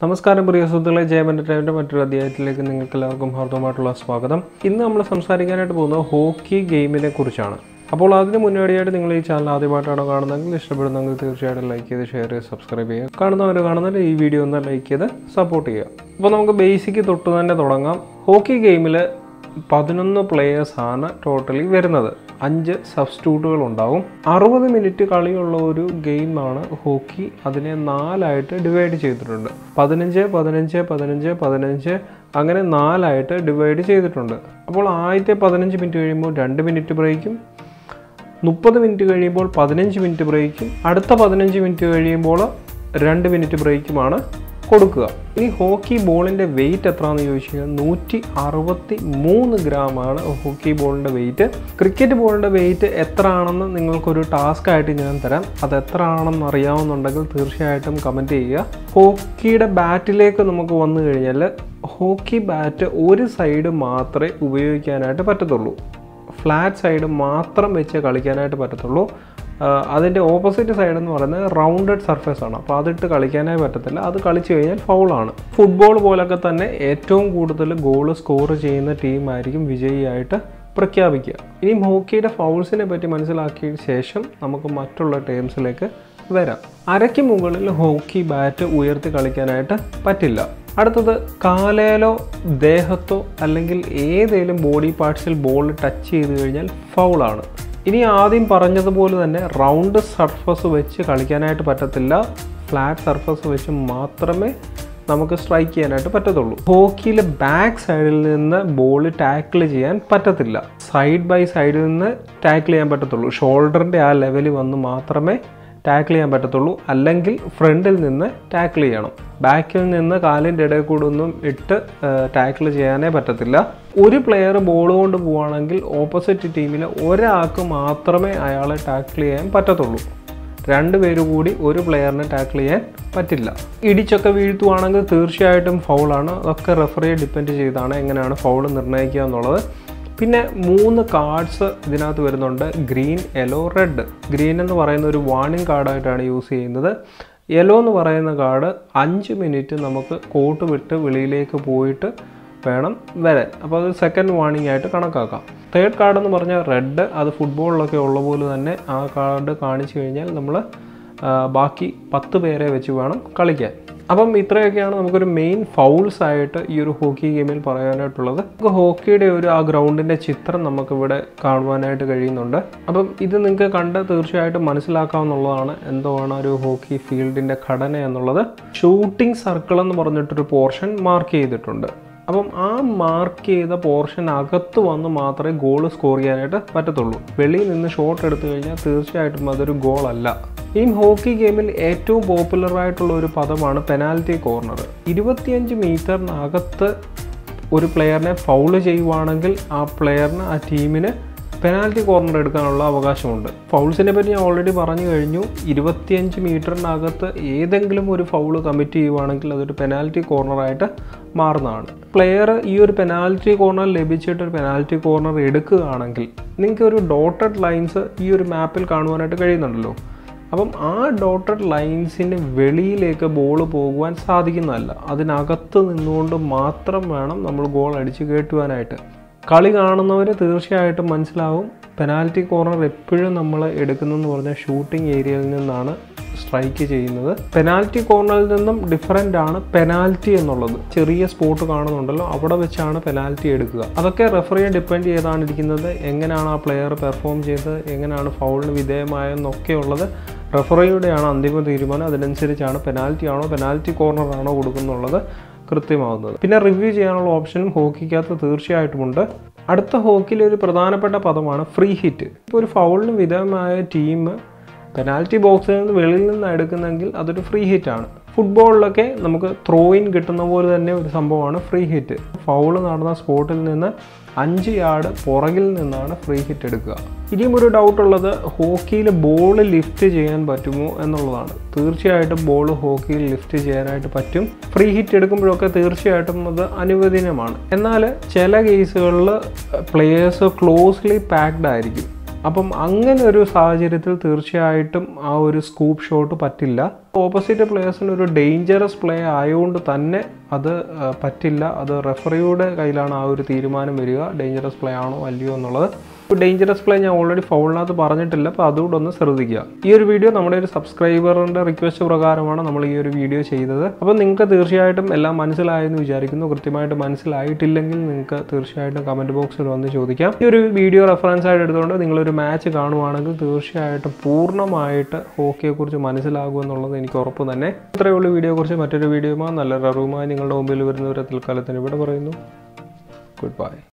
നമസ്കാരം പ്രിയ സുഹൃത്തുക്കളെ ജയം എൻ്റർടൈൻമെൻ്റ് മറ്റൊരു അധ്യായത്തിലേക്ക് നിങ്ങൾക്ക് എല്ലാവർക്കും ഹാർദവമായിട്ടുള്ള സ്വാഗതം ഇന്ന് നമ്മൾ സംസാരിക്കാനായിട്ട് പോകുന്നത് ഹോക്കി ഗെയിമിനെ കുറിച്ചാണ് അപ്പോൾ അതിന് മുന്നോടിയായിട്ട് നിങ്ങൾ ഈ ചാനൽ ആദ്യമായിട്ടാണോ കാണുന്നതെങ്കിൽ ഇഷ്ടപ്പെടുന്നെങ്കിൽ തീർച്ചയായിട്ടും ലൈക്ക് ചെയ്ത് ഷെയർ ചെയ്ത് സബ്സ്ക്രൈബ് ചെയ്യുക കാണുന്നവർ കാണുന്നവർ ഈ വീഡിയോ ഒന്ന് ലൈക്ക് ചെയ്ത് സപ്പോർട്ട് ചെയ്യുക അപ്പോൾ നമുക്ക് ബേസിക് തൊട്ട് തന്നെ തുടങ്ങാം ഹോക്കി ഗെയിമിൽ പതിനൊന്ന് പ്ലേയേഴ്സ് ആണ് ടോട്ടലി വരുന്നത് അഞ്ച് സബ്സ്റ്റിറ്റ്യൂട്ടുകൾ ഉണ്ടാവും അറുപത് മിനിറ്റ് കളിയുള്ള ഒരു ഗെയിമാണ് ഹോക്കി അതിനെ നാലായിട്ട് ഡിവൈഡ് ചെയ്തിട്ടുണ്ട് പതിനഞ്ച് പതിനഞ്ച് പതിനഞ്ച് പതിനഞ്ച് അങ്ങനെ നാലായിട്ട് ഡിവൈഡ് ചെയ്തിട്ടുണ്ട് അപ്പോൾ ആദ്യത്തെ പതിനഞ്ച് മിനിറ്റ് കഴിയുമ്പോൾ രണ്ട് മിനിറ്റ് ബ്രേക്കും മുപ്പത് മിനിറ്റ് കഴിയുമ്പോൾ പതിനഞ്ച് മിനിറ്റ് ബ്രേക്കും അടുത്ത പതിനഞ്ച് മിനിറ്റ് കഴിയുമ്പോൾ രണ്ട് മിനിറ്റ് ബ്രേക്കുമാണ് കൊടുക്കുക ഈ ഹോക്കി ബോളിൻ്റെ വെയിറ്റ് എത്രയാണെന്ന് ചോദിച്ചു കഴിഞ്ഞാൽ നൂറ്റി അറുപത്തി മൂന്ന് ഗ്രാമാണ് ഹോക്കി ബോളിൻ്റെ വെയിറ്റ് ക്രിക്കറ്റ് ബോളിൻ്റെ വെയിറ്റ് എത്ര ആണെന്ന് നിങ്ങൾക്കൊരു ടാസ്ക് ആയിട്ട് ഞാൻ തരാം അത് എത്ര ആണെന്ന് അറിയാവുന്നുണ്ടെങ്കിൽ തീർച്ചയായിട്ടും കമൻറ്റ് ചെയ്യുക ഹോക്കിയുടെ ബാറ്റിലേക്ക് നമുക്ക് വന്നു കഴിഞ്ഞാൽ ഹോക്കി ബാറ്റ് ഒരു സൈഡ് മാത്രമേ ഉപയോഗിക്കാനായിട്ട് പറ്റത്തുള്ളൂ ഫ്ലാറ്റ് സൈഡ് മാത്രം വെച്ച് കളിക്കാനായിട്ട് പറ്റത്തുള്ളൂ അതിൻ്റെ ഓപ്പോസിറ്റ് സൈഡ് എന്ന് പറയുന്നത് റൗണ്ടഡ് സർഫേസ് ആണ് അപ്പോൾ അതിട്ട് കളിക്കാനേ പറ്റത്തില്ല അത് കളിച്ചു കഴിഞ്ഞാൽ ഫൗളാണ് ഫുട്ബോൾ പോലൊക്കെ തന്നെ ഏറ്റവും കൂടുതൽ ഗോൾ സ്കോർ ചെയ്യുന്ന ടീമായിരിക്കും വിജയിയായിട്ട് പ്രഖ്യാപിക്കുക ഇനിയും ഹോക്കിയുടെ ഫൗൾസിനെ പറ്റി മനസ്സിലാക്കിയ ശേഷം നമുക്ക് മറ്റുള്ള ടേംസിലേക്ക് വരാം അരയ്ക്ക് മുകളിൽ ഹോക്കി ബാറ്റ് ഉയർത്തി കളിക്കാനായിട്ട് പറ്റില്ല അടുത്തത് കാലയിലോ ദേഹത്തോ അല്ലെങ്കിൽ ഏതെങ്കിലും ബോഡി പാർട്സിൽ ബോൾ ടച്ച് ചെയ്ത് കഴിഞ്ഞാൽ ഫൗളാണ് ഇനി ആദ്യം പറഞ്ഞതുപോലെ തന്നെ റൗണ്ട് സർഫസ് വെച്ച് കളിക്കാനായിട്ട് പറ്റത്തില്ല ഫ്ലാറ്റ് സർഫസ് വെച്ച് മാത്രമേ നമുക്ക് സ്ട്രൈക്ക് ചെയ്യാനായിട്ട് പറ്റത്തുള്ളൂ ഹോക്കിയിലെ ബാക്ക് സൈഡിൽ നിന്ന് ബോൾ ടാക്കിൾ ചെയ്യാൻ പറ്റത്തില്ല സൈഡ് ബൈ സൈഡിൽ നിന്ന് ടാക്കിൾ ചെയ്യാൻ പറ്റത്തുള്ളൂ ഷോൾഡറിൻ്റെ ആ ലെവലിൽ വന്ന് മാത്രമേ ടാക്കിൾ ചെയ്യാൻ പറ്റത്തുള്ളൂ അല്ലെങ്കിൽ ഫ്രണ്ടിൽ നിന്ന് ടാക്കിൾ ചെയ്യണം ബാക്കിൽ നിന്ന് കാലിൻ്റെ ഇടയിൽ കൂടെ ഒന്നും ഇട്ട് ടാക്കിൾ ചെയ്യാനേ പറ്റത്തില്ല ഒരു പ്ലെയർ ബോൾ കൊണ്ട് പോവുകയാണെങ്കിൽ ഓപ്പോസിറ്റ് ടീമിലെ ഒരാൾക്ക് മാത്രമേ അയാളെ ടാക്കിൾ ചെയ്യാൻ പറ്റത്തുള്ളൂ രണ്ട് പേര് കൂടി ഒരു പ്ലെയറിനെ ടാക്കിൾ ചെയ്യാൻ പറ്റില്ല ഇടിച്ചൊക്കെ വീഴ്ത്തുവാണെങ്കിൽ തീർച്ചയായിട്ടും ഫൗളാണ് അതൊക്കെ റെഫറിയെ ഡിപ്പെൻഡ് ചെയ്താണ് എങ്ങനെയാണ് ഫൗൾ നിർണ്ണയിക്കുക എന്നുള്ളത് പിന്നെ മൂന്ന് കാർഡ്സ് ഇതിനകത്ത് വരുന്നുണ്ട് ഗ്രീൻ യെല്ലോ റെഡ് ഗ്രീൻ എന്ന് പറയുന്ന ഒരു വാർണിംഗ് കാർഡായിട്ടാണ് യൂസ് ചെയ്യുന്നത് യെല്ലോ എന്ന് പറയുന്ന കാർഡ് അഞ്ച് മിനിറ്റ് നമുക്ക് കോട്ട് വിട്ട് വെളിയിലേക്ക് പോയിട്ട് വേണം വരാൻ അപ്പോൾ അത് സെക്കൻഡ് വാർണിംഗ് ആയിട്ട് കണക്കാക്കാം തേർഡ് കാർഡ് എന്ന് പറഞ്ഞാൽ റെഡ് അത് ഫുട്ബോളിലൊക്കെ ഉള്ള പോലെ തന്നെ ആ കാർഡ് കാണിച്ചു കഴിഞ്ഞാൽ നമ്മൾ ബാക്കി പത്ത് പേരെ വെച്ച് വേണം കളിക്കാൻ അപ്പം ഇത്രയൊക്കെയാണ് നമുക്കൊരു മെയിൻ ഫൗൾസ് ആയിട്ട് ഈ ഒരു ഹോക്കി ഗെയിമിൽ പറയാനായിട്ടുള്ളത് നമുക്ക് ഹോക്കിയുടെ ഒരു ആ ഗ്രൗണ്ടിൻ്റെ ചിത്രം നമുക്കിവിടെ കാണുവാനായിട്ട് കഴിയുന്നുണ്ട് അപ്പം ഇത് നിങ്ങൾക്ക് കണ്ട് തീർച്ചയായിട്ടും മനസ്സിലാക്കാവുന്നതാണ് എന്താണ് ഒരു ഹോക്കി ഫീൽഡിൻ്റെ ഘടന എന്നുള്ളത് ഷൂട്ടിംഗ് സർക്കിൾ എന്ന് പറഞ്ഞിട്ടൊരു പോർഷൻ മാർക്ക് ചെയ്തിട്ടുണ്ട് അപ്പം ആ മാർക്ക് ചെയ്ത പോർഷൻ അകത്ത് വന്ന് മാത്രമേ ഗോൾ സ്കോർ ചെയ്യാനായിട്ട് പറ്റത്തുള്ളൂ വെളിയിൽ നിന്ന് ഷോട്ട് എടുത്തു കഴിഞ്ഞാൽ തീർച്ചയായിട്ടും അതൊരു ഗോൾ അല്ല ഈ ഹോക്കി ഗെയിമിൽ ഏറ്റവും പോപ്പുലർ ആയിട്ടുള്ള ഒരു പദമാണ് പെനാൽറ്റി കോർണർ ഇരുപത്തിയഞ്ച് മീറ്ററിനകത്ത് ഒരു പ്ലെയറിനെ ഫൗള് ചെയ്യുവാണെങ്കിൽ ആ പ്ലെയറിന് ആ ടീമിന് പെനാൽറ്റി കോർണർ എടുക്കാനുള്ള അവകാശമുണ്ട് ഫൗൾസിനെ പറ്റി ഞാൻ ഓൾറെഡി പറഞ്ഞു കഴിഞ്ഞു ഇരുപത്തിയഞ്ച് മീറ്ററിനകത്ത് ഏതെങ്കിലും ഒരു ഫൗള് കമ്മിറ്റ് ചെയ്യുവാണെങ്കിൽ അതൊരു പെനാൽറ്റി കോർണറായിട്ട് മാറുന്നതാണ് പ്ലെയർ ഈ ഒരു പെനാൽറ്റി കോർണർ ലഭിച്ചിട്ട് ഒരു പെനാൽറ്റി കോർണർ എടുക്കുകയാണെങ്കിൽ നിങ്ങൾക്ക് ഒരു ഡോട്ടഡ് ലൈൻസ് ഈ ഒരു മാപ്പിൽ കാണുവാനായിട്ട് കഴിയുന്നുണ്ടല്ലോ അപ്പം ആ ഡോട്ടഡ് ലൈൻസിന് വെളിയിലേക്ക് ബോൾ പോകുവാൻ സാധിക്കുന്നതല്ല അതിനകത്ത് നിന്നുകൊണ്ട് മാത്രം വേണം നമ്മൾ ഗോൾ അടിച്ച് കയറ്റുവാനായിട്ട് കളി കാണുന്നവർ തീർച്ചയായിട്ടും മനസ്സിലാവും പെനാൽറ്റി കോർണർ എപ്പോഴും നമ്മൾ എടുക്കുന്നതെന്ന് പറഞ്ഞാൽ ഷൂട്ടിംഗ് ഏരിയയിൽ നിന്നാണ് സ്ട്രൈക്ക് ചെയ്യുന്നത് പെനാൽറ്റി കോർണറിൽ നിന്നും ഡിഫറെൻ്റ് ആണ് പെനാൽറ്റി എന്നുള്ളത് ചെറിയ സ്പോട്ട് കാണുന്നുണ്ടല്ലോ അവിടെ വെച്ചാണ് പെനാൽറ്റി എടുക്കുക അതൊക്കെ റെഫറിയെ ഡിപ്പെൻഡ് ചെയ്താണ് ഇരിക്കുന്നത് എങ്ങനെയാണ് ആ പ്ലെയർ പെർഫോം ചെയ്തത് എങ്ങനെയാണ് ഫൗളിന് വിധേയമായെന്നൊക്കെ ഉള്ളത് റെഫറിയുടെയാണ് അന്തിമ തീരുമാനം അതിനനുസരിച്ചാണ് പെനാൽറ്റി ആണോ പെനാൽറ്റി കോർണർ ആണോ കൊടുക്കുന്നുള്ളത് കൃത്യമാവുന്നത് പിന്നെ റിവ്യൂ ചെയ്യാനുള്ള ഓപ്ഷനും ഹോക്കിക്കകത്ത് തീർച്ചയായിട്ടുമുണ്ട് അടുത്ത ഹോക്കിയിലെ ഒരു പ്രധാനപ്പെട്ട പദമാണ് ഫ്രീ ഹിറ്റ് ഇപ്പോൾ ഒരു ഫൗളിന് വിധേയമായ ടീം പെനാൽറ്റി ബോക്സിൽ നിന്ന് വെളിയിൽ നിന്ന് എടുക്കുന്നെങ്കിൽ അതൊരു ഫ്രീ ഹിറ്റ് ആണ് ഫുട്ബോളിലൊക്കെ നമുക്ക് ത്രോയിൻ കിട്ടുന്ന പോലെ തന്നെ ഒരു സംഭവമാണ് ഫ്രീ ഹിറ്റ് ഫൗള് നടന്ന സ്പോട്ടിൽ നിന്ന് അഞ്ച് യാർഡ് പുറകിൽ നിന്നാണ് ഫ്രീ ഹിറ്റ് എടുക്കുക ഇനിയും ഒരു ഡൗട്ട് ഉള്ളത് ഹോക്കിയിൽ ബോൾ ലിഫ്റ്റ് ചെയ്യാൻ പറ്റുമോ എന്നുള്ളതാണ് തീർച്ചയായിട്ടും ബോൾ ഹോക്കിയിൽ ലിഫ്റ്റ് ചെയ്യാനായിട്ട് പറ്റും ഫ്രീ ഹിറ്റ് എടുക്കുമ്പോഴൊക്കെ തീർച്ചയായിട്ടും അത് അനുവദനീയമാണ് എന്നാൽ ചില കേസുകളിൽ പ്ലെയേഴ്സ് ക്ലോസ്ലി പാക്ഡ് ആയിരിക്കും അപ്പം അങ്ങനെ ഒരു സാഹചര്യത്തിൽ തീർച്ചയായിട്ടും ആ ഒരു സ്കൂപ്പ് ഷോട്ട് പറ്റില്ല ഓപ്പോസിറ്റ് പ്ലേയേഴ്സിന് ഒരു ഡേഞ്ചറസ് പ്ലേ ആയതുകൊണ്ട് തന്നെ അത് ആ, പറ്റില്ല അത് റെഫറിയുടെ കയ്യിലാണ് ആ ഒരു തീരുമാനം വരിക ഡേഞ്ചറസ് പ്ലേ ആണോ അല്ലയോ എന്നുള്ളത് ഡേഞ്ചറസ് പ്ലേ ഞാൻ ഓൾറെഡി ഫൗളിനകത്ത് പറഞ്ഞിട്ടില്ല അപ്പോൾ അതുകൂടെ ഒന്ന് ശ്രദ്ധിക്കുക ഈ ഒരു വീഡിയോ നമ്മുടെ ഒരു സബ്സ്ക്രൈബറിൻ്റെ റിക്വസ്റ്റ് പ്രകാരമാണ് നമ്മൾ ഈ ഒരു വീഡിയോ ചെയ്തത് അപ്പോൾ നിങ്ങൾക്ക് തീർച്ചയായിട്ടും എല്ലാം മനസ്സിലായെന്ന് വിചാരിക്കുന്നു കൃത്യമായിട്ട് മനസ്സിലായിട്ടില്ലെങ്കിൽ നിങ്ങൾക്ക് തീർച്ചയായിട്ടും കമൻറ്റ് ബോക്സിൽ വന്ന് ചോദിക്കാം ഈ ഒരു വീഡിയോ റെഫറൻസ് ആയിട്ട് എടുത്തുകൊണ്ട് നിങ്ങളൊരു മാച്ച് കാണുവാണെങ്കിൽ തീർച്ചയായിട്ടും പൂർണ്ണമായിട്ട് ഹോക്കിയെക്കുറിച്ച് മനസ്സിലാകുമെന്നുള്ളത് എനിക്ക് ഉറപ്പ് തന്നെ ഇത്രയേ ഉള്ളൂ വീഡിയോയെക്കുറിച്ച് മറ്റൊരു വീഡിയോയുമായി നല്ല ററുമായി നിങ്ങളുടെ മുമ്പിൽ വരുന്നവരെ തൽക്കാലത്തിന് ഇവിടെ പറയുന്നു ഗുഡ് ബൈ